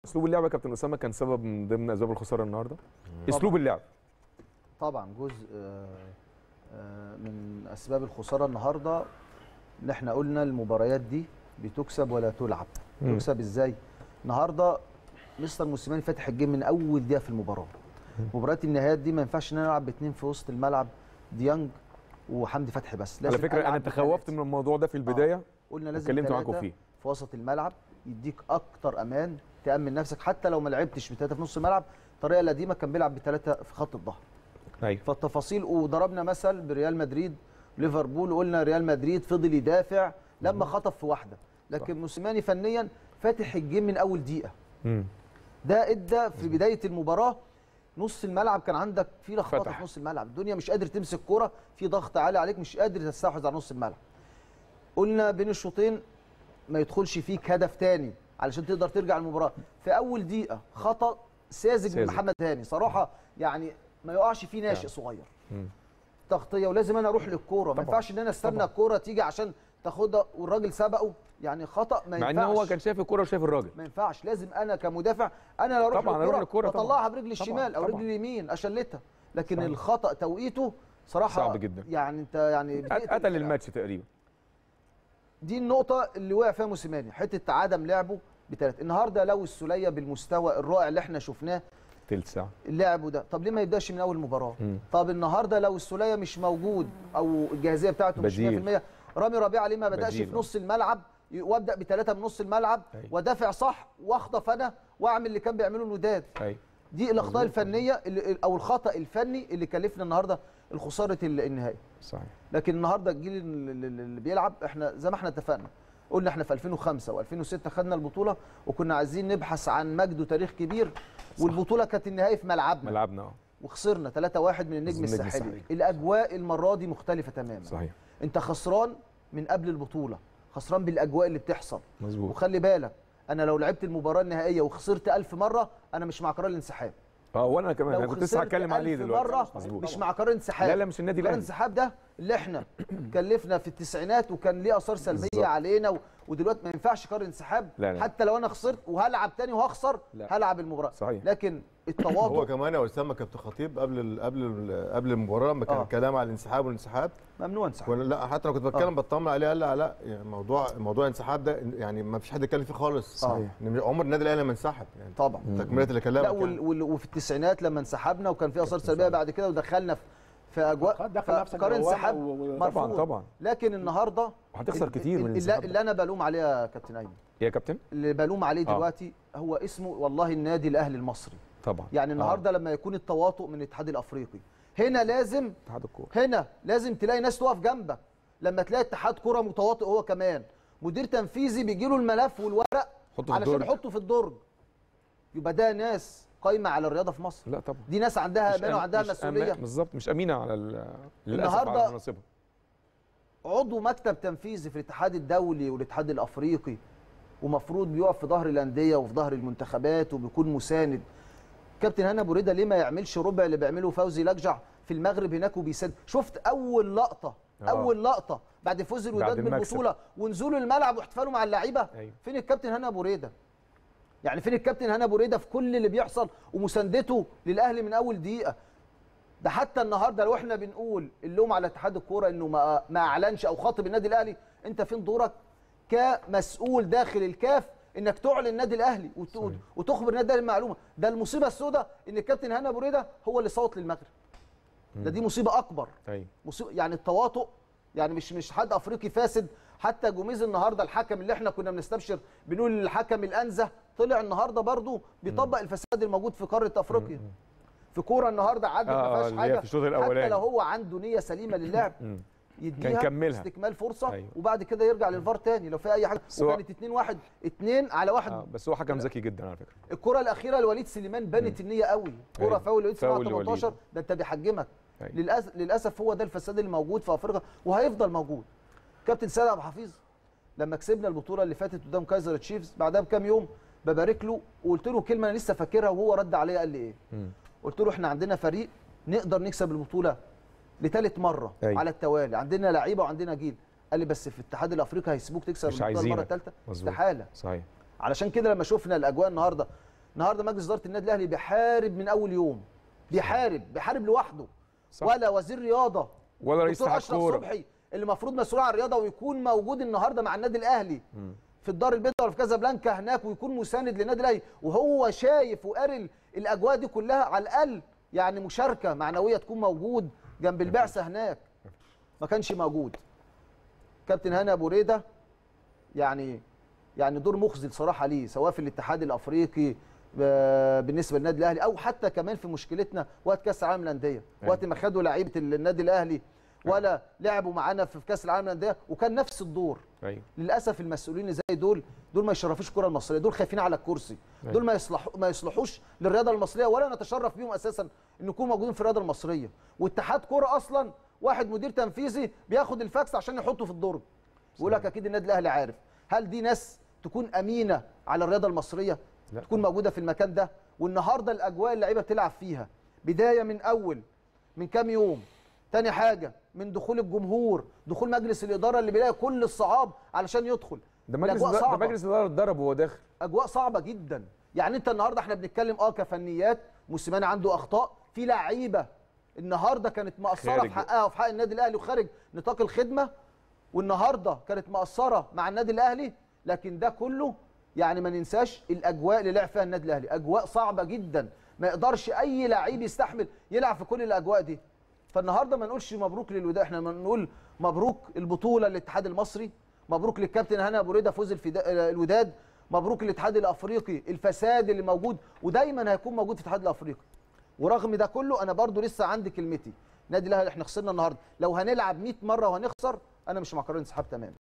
اسلوب اللعب يا كابتن اسامه كان سبب من ضمن اسباب الخساره النهارده اسلوب اللعب طبعا جزء آه، آه، من اسباب الخساره النهارده ان احنا قلنا المباريات دي بتكسب ولا تلعب مم. تكسب ازاي النهارده مستر موسيماني فاتح الجيم من اول دقيقه في المباراه مباريات النهائيات دي ما ينفعش ان انا العب باثنين في وسط الملعب ديانج وحمدي فتحي بس على لازم فكره انا ألعب تخوفت بثلاثة. من الموضوع ده في البدايه قلنا لازم اتكلمت معاكم ثلاثة فيه في وسط الملعب يديك اكتر امان تامن نفسك حتى لو ما لعبتش بثلاثه في نص الملعب الطريقه القديمه كان بيلعب بثلاثه في خط الظهر ايوه فالتفاصيل وضربنا مثل بريال مدريد ليفربول وقلنا ريال مدريد فضل يدافع لما خطف في واحده لكن موسيماني فنيا فاتح الجيم من اول دقيقه مم. ده ادى في بدايه المباراه نص الملعب كان عندك في لخبطه فتح. في نص الملعب الدنيا مش قادر تمسك كرة في ضغط عالي عليك مش قادر تستحوذ على نص الملعب قلنا بين الشوطين ما يدخلش فيك هدف تاني علشان تقدر ترجع المباراه في اول دقيقه خطا ساذج ساذج. من محمد هاني صراحه يعني ما يقعش فيه ناشئ يعني. صغير مم. تغطيه ولازم انا اروح للكوره ما طبعاً. ينفعش ان انا استنى طبعاً. الكوره تيجي عشان تاخدها والراجل سبقه يعني خطا ما مع ينفعش ان هو كان شايف الكوره وشايف الراجل ما ينفعش لازم انا كمدافع انا لو اروح طبعاً، أروح للكرة للكوره طبعاً. واطلعها برجلي طبعاً، الشمال او طبعاً. رجلي اليمين اشلتها لكن صحيح. الخطا توقيته صراحه صعب جدا. يعني انت يعني قت- بتقتل قتل الفرقة. الماتش تقريبا دي النقطه اللي وقع فيها موسيماني حته عدم لعبه بثلاث النهارده لو السوليه بالمستوى الرائع اللي احنا شفناه تلت ساعه لعبه ده طب ليه ما يبداش من اول مباراه مم. طب النهارده لو السوليه مش موجود او الجاهزيه بتاعته مش بديل. 100% رامي ربيعه ليه ما بداش بديل. في نص الملعب ي- وابدا بثلاثه من نص الملعب أيوة. وادافع صح واخطف انا واعمل اللي كان بيعمله الوداد ايوه دي الاخطاء الفنيه اللي او الخطا الفني اللي كلفنا النهارده الخساره ال- النهائي صحيح لكن النهارده الجيل اللي اللي بيلعب احنا زي ما احنا اتفقنا قلنا احنا في 2005 و2006 خدنا البطوله وكنا عايزين نبحث عن مجد وتاريخ كبير والبطوله كانت النهائي في ملعبنا ملعبنا اه وخسرنا 3-1 من النجم النجم الساحلي الساحلي. الاجواء المره دي مختلفه تماما صحيح انت خسران من قبل البطوله خسران بالاجواء اللي بتحصل مظبوط وخلي بالك انا لو لعبت المباراه النهائيه وخسرت ألف مره انا مش مع قرار الانسحاب اه وانا كمان لو انا كنت لسه خسرت هتكلم عليه ألف دلوقتي مره مظبوط مش مع قرار انسحاب لا لا مش النادي قرار الاهلي الانسحاب ده اللي احنا كلفنا في التسعينات وكان ليه اثار سلبيه بالظبط. علينا و... ودلوقتي ما ينفعش قرار انسحاب لا لا. حتى لو انا خسرت وهلعب تاني وهخسر لا. هلعب المباراه صحيح. لكن هو التواضع كمان يا اسامه كابتن خطيب قبل ال قبل ال قبل المباراه لما كان آه. الكلام على الانسحاب والانسحاب ممنوع انسحاب وانا لا حتى لو كنت بتكلم بطمن عليه قال لا لا يعني موضوع موضوع الانسحاب ده يعني ما فيش حد يتكلم فيه خالص صحيح. إن عمر النادي الاهلي ما انسحب يعني طبعا تكمله اللي كلامك لا وال... وال... وفي التسعينات لما انسحبنا وكان في اثار سلبيه بعد كده ودخلنا في في اجواء دخل نفسك قرار دوامة انسحاب و- و- مرفوض طبعا طبعا لكن النهارده وهتخسر ال- كتير من ال- الانسحاب اللي, اللي انا بلوم عليه يا كابتن ايمن يا كابتن اللي بلوم عليه آه. دلوقتي هو اسمه والله النادي الاهلي المصري طبعا يعني النهارده لما يكون التواطؤ من الاتحاد الافريقي هنا لازم اتحاد الكوره هنا لازم تلاقي ناس تقف جنبك لما تلاقي اتحاد كره متواطئ هو كمان مدير تنفيذي بيجي له الملف والورق حطه في علشان الدرج. يحطه في الدرج يبقى ده ناس قايمه على الرياضه في مصر لا طبعا دي ناس عندها مش امانه أم- وعندها مش مسؤوليه أما- بالظبط مش امينه على ال- للاسف النهاردة على مناصبها عضو مكتب تنفيذي في الاتحاد الدولي والاتحاد الافريقي ومفروض بيقف في ظهر الانديه وفي ظهر المنتخبات وبيكون مساند كابتن هنا ابو رضا ليه ما يعملش ربع اللي بيعمله فوزي لجع في المغرب هناك وبيساند شفت اول لقطه آه. اول لقطه بعد فوز الوداد بعد المكسب. بالبطوله ونزولوا الملعب واحتفالوا مع اللعيبه أيوة. فين الكابتن هنا ابو ريده يعني فين الكابتن هنا ابو ريده في كل اللي بيحصل ومساندته للاهلي من اول دقيقه ده حتى النهارده لو احنا بنقول اللوم على اتحاد الكوره انه ما ما اعلنش او خاطب النادي الاهلي انت فين دورك كمسؤول داخل الكاف انك تعلن النادي الاهلي وت- صحيح. وتخبر النادي الاهلي المعلومه ده المصيبه السوداء ان الكابتن هنا ابو ريده هو اللي صوت للمغرب ده دي مصيبه اكبر ايوه مصيبة يعني التواطؤ يعني مش مش حد افريقي فاسد حتى جوميز النهارده الحكم اللي احنا كنا بنستبشر بنقول الحكم الانزه طلع النهارده برضه بيطبق الفساد الموجود في قاره افريقيا في كوره النهارده عدت آه، ما آه، فيهاش اللي هي حاجه في الشوط حتى الأولاني. لو هو عنده نيه سليمه للعب مم. يديها كان كملها. استكمال فرصه أيوة. وبعد كده يرجع للفار تاني لو في اي حاجه بس هو- وكانت 2 1 2 على واحد آه بس هو حكم ذكي جدا على فكره الكره الاخيره لوليد سليمان بنت النيه قوي كره أيوة. فاول لوليد سليمان فاول 18 لوليد. ده انت بيحجمك أيوة. للاسف للاسف هو ده الفساد اللي موجود في افريقيا وهيفضل موجود كابتن سيد عبد الحفيظ لما كسبنا البطوله اللي فاتت قدام كايزر تشيفز بعدها بكام يوم ببارك له وقلت له كلمه انا لسه فاكرها وهو رد عليا قال لي ايه مم. قلت له احنا عندنا فريق نقدر نكسب البطوله لثالث مره أيوة. على التوالي عندنا لعيبه وعندنا جيل قال لي بس في الاتحاد الافريقي هيسيبوك تكسب مش البطوله المره عايزينك. الثالثه مظبوط. استحاله صحيح علشان كده لما شفنا الاجواء النهارده النهارده مجلس اداره النادي الاهلي بيحارب من اول يوم بيحارب بيحارب لوحده صح. ولا وزير رياضه ولا رئيس دكتور اتحاد اشرف كوره صبحي اللي المفروض مسؤول عن الرياضه ويكون موجود النهارده مع النادي الاهلي في الدار البيضاء ولا في كازابلانكا هناك ويكون مساند للنادي الاهلي وهو شايف وقاري ال- الاجواء دي كلها على الاقل يعني مشاركه معنويه تكون موجود جنب البعثه هناك ما كانش موجود كابتن هاني ابو ريده يعني يعني دور مخزي صراحه ليه سواء في الاتحاد الافريقي آه، بالنسبه للنادي الاهلي او حتى كمان في مشكلتنا وقت كاس العالم للانديه أيوة. وقت ما خدوا لعيبه النادي الاهلي ولا لعبوا معانا في كاس العالم للانديه وكان نفس الدور ايوه للاسف المسؤولين زي دول دول ما يشرفوش الكره المصريه دول خايفين على الكرسي أيوة. دول ما يصلحوا ما يصلحوش للرياضه المصريه ولا نتشرف بيهم اساسا ان يكونوا موجودين في الرياضه المصريه واتحاد كوره اصلا واحد مدير تنفيذي بياخد الفاكس عشان يحطه في الدرج يقول لك اكيد النادي الاهلي عارف هل دي ناس تكون امينه على الرياضه المصريه لا. تكون موجوده في المكان ده والنهارده الاجواء اللعيبه بتلعب فيها بدايه من اول من كام يوم تاني حاجه من دخول الجمهور دخول مجلس الاداره اللي بيلاقي كل الصعاب علشان يدخل ده مجلس الأجواء ده, ده صعبة. مجلس الاداره اتضرب وهو داخل اجواء صعبه جدا يعني انت النهارده احنا بنتكلم اه كفنيات موسيماني عنده اخطاء في لعيبه النهارده كانت مقصره خارج. في حقها وفي حق النادي الاهلي وخارج نطاق الخدمه والنهارده كانت مقصره مع النادي الاهلي لكن ده كله يعني ما ننساش الاجواء اللي لعب فيها النادي الاهلي اجواء صعبه جدا ما يقدرش اي لعيب يستحمل يلعب في كل الاجواء دي فالنهارده ما نقولش مبروك للوداد احنا ما نقول مبروك البطوله للاتحاد المصري مبروك للكابتن هاني ابو ريده فوز الفدا- الوداد مبروك للاتحاد الافريقي الفساد اللي موجود ودايما هيكون موجود في الاتحاد الافريقي ورغم ده كله انا برضو لسه عندي كلمتي نادي الاهلي احنا خسرنا النهارده لو هنلعب 100 مره وهنخسر انا مش مع قرار انسحاب تماما